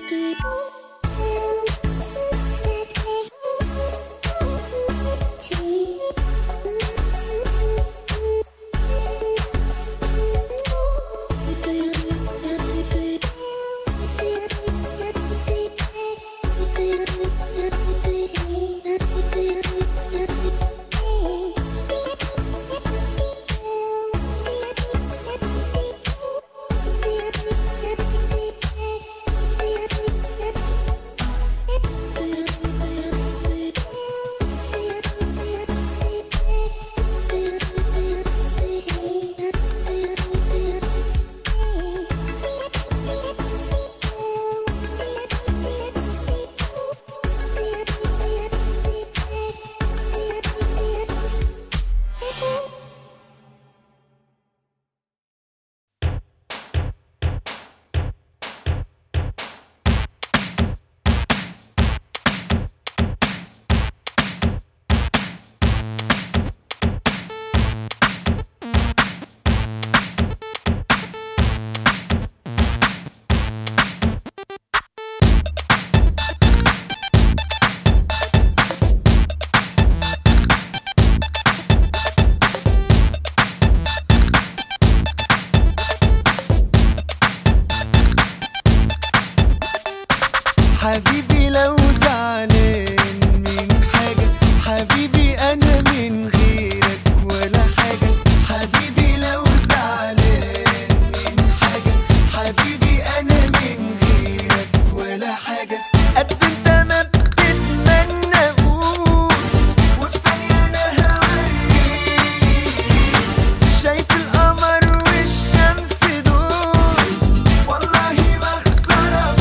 حبيبي لو زعلان من حاجة حبيبي أنا من غيرك ولا حاجة حبيبي لو زعلان من حاجة حبيبي أنا من غيرك ولا حاجة قد انت ما بتتمنى أقول وفي ثانية أنا هوريك شايف القمر والشمس دول والله بخسر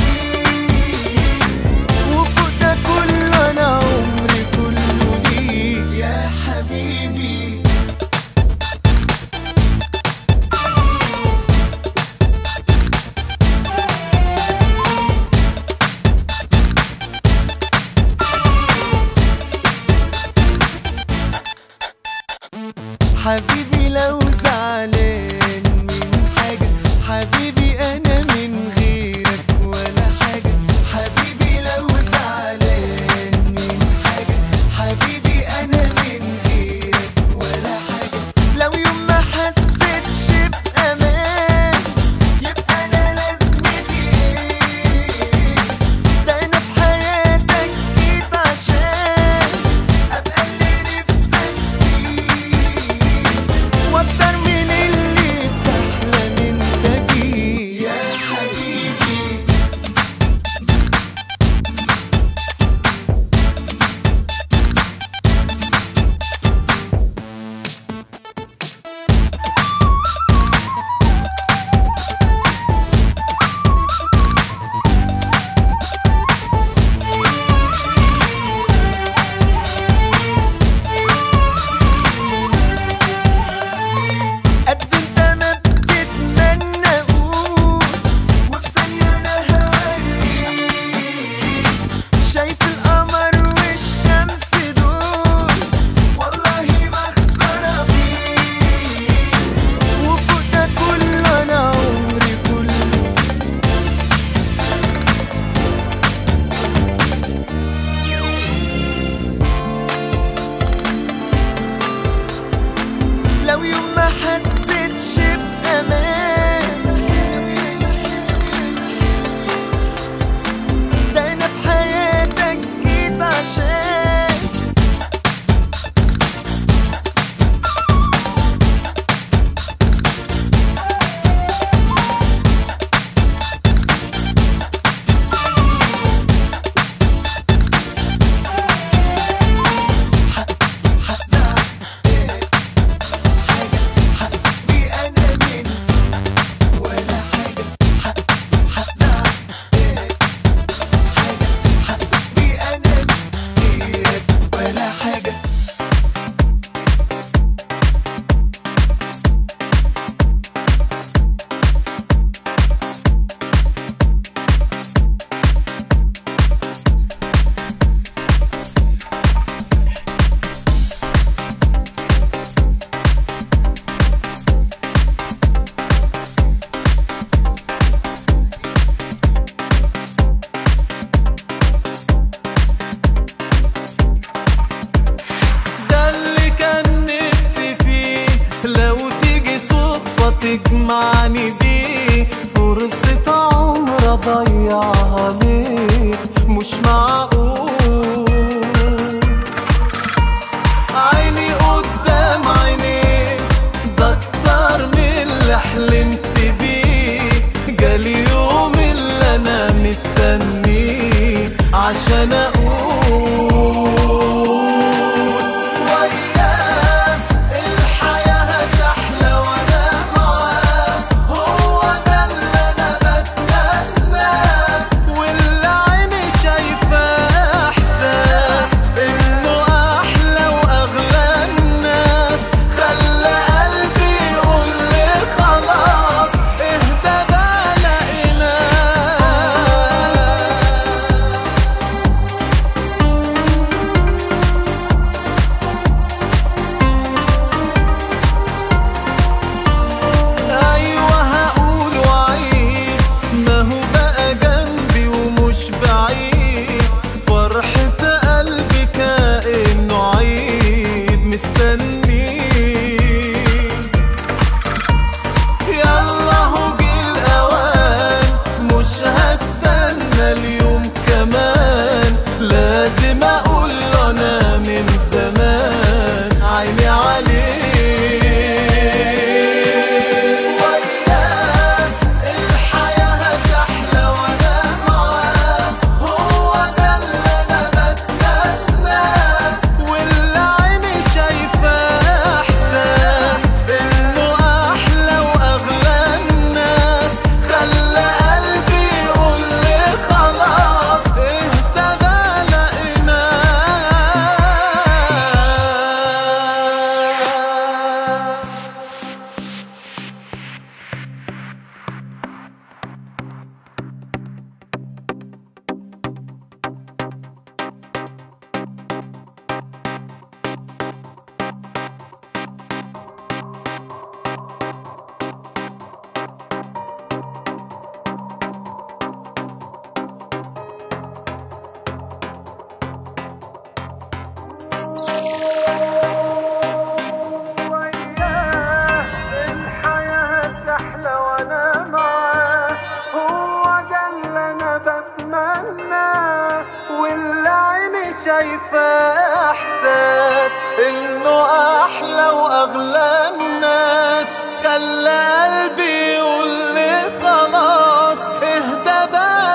فيك وفوق ده كله انا عمري كله ليك يا حبيبي حبيبي لو زعلان من حاجة حبيبي أنا من غيرك ولا حاجة حبيبي لو زعلان من حاجة حبيبي أنا من غيرك ولا حاجة لو يوم ما حسيتش بأمان يبقى أنا لازمتي إيه ده أنا في حياتك جيت عشان أبقى اللي نفسك فيه واكتر من اللي بتحلم انت بيه يا حبيبي قد انت ما بتتمنى اقول وفي ثانية انا هوريك شايف القمر والشمس دول والله بخسر فيك وفوق ده كله انا عمري كله لو يوم ما حسيتش بأمان ده أنا في حياتك جيت عشان حبيبي أنا من تجمعني بيه فرصة عمر اضيعها ليه مش معقول عيني قدام عينيك ده اكتر من اللي حلمت بيه جالي يوم اللي انا مستنيه عشان اقول وياه الحياة هتحلى وانا معاه هو ده اللي انا بتمناه واللي عيني شايفاه احساس انه احلى واغلى الناس خلى قلبي يقول لي خلاص اهدى بقى لقيناه ايوه هقول وعيد ما هو بقى جنبي ومش بعيد فرحة قلبي كأنه عيد مستنيه يلا هو جه الاوان مش هستنى اليوم كمان لازم اقول له انا من زمان عيني عليه وياه الحياة هتحلى وانا معاه هو ده اللي انا بتمناه واللي عيني شايفاه احساس انه احلى واغلى الناس خلى قلبي يقول لي خلاص اهدى بقى لقيناه الحياة تحلى وانا معاه هو ده اللي انا بتمناه واللي عيني شايفاه احساس انه احلى واغلى الناس خلى قلبي يقول لي خلاص اهدى بقى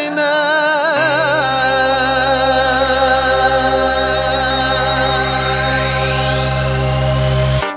لقيناه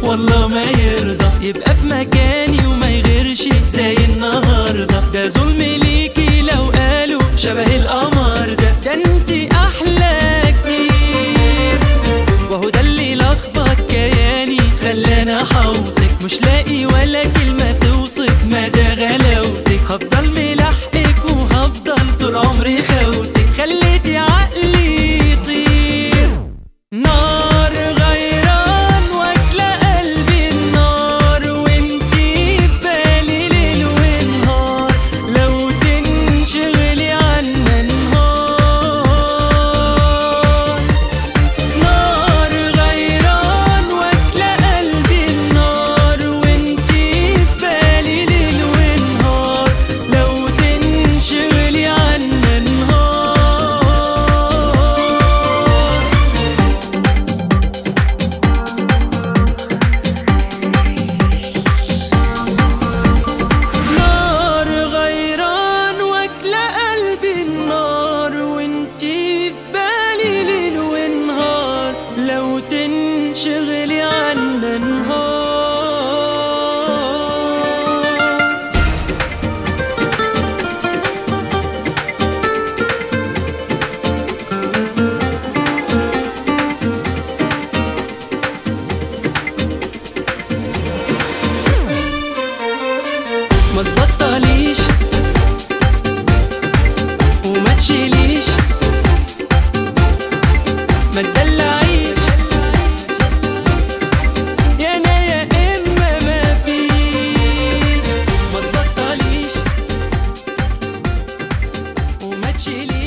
والله ما يرضى يبقى في مكاني وما يغيرش زي النهارده ده ظلم ليكي لو قالوا شبه القمر ده ده انتي احلى كتير وهو ده اللي لخبط كياني خلاني احوطك مش لاقي ولا كلمة توصف مدى غلاوتك هفضل ملاحقك وهفضل طول عمري خوتك خليتي عقلي يطير نار غيران واكلة قلبي النار وانتي ببالي ليل ونهار لو تنشغلي عنا نهار نار غيران واكلة قلبي النار وانتي ببالي ليل ونهار لو تنشغلي عنا نهار نار غيران واكلة قلبي النار وانتي في بالي ليل ونهار لو تنشغلي عنا نهار ما تبطليش وما تشيليش ما تدلعيش يا انا يا اما ما فيش ما تبطليش وما تشيليش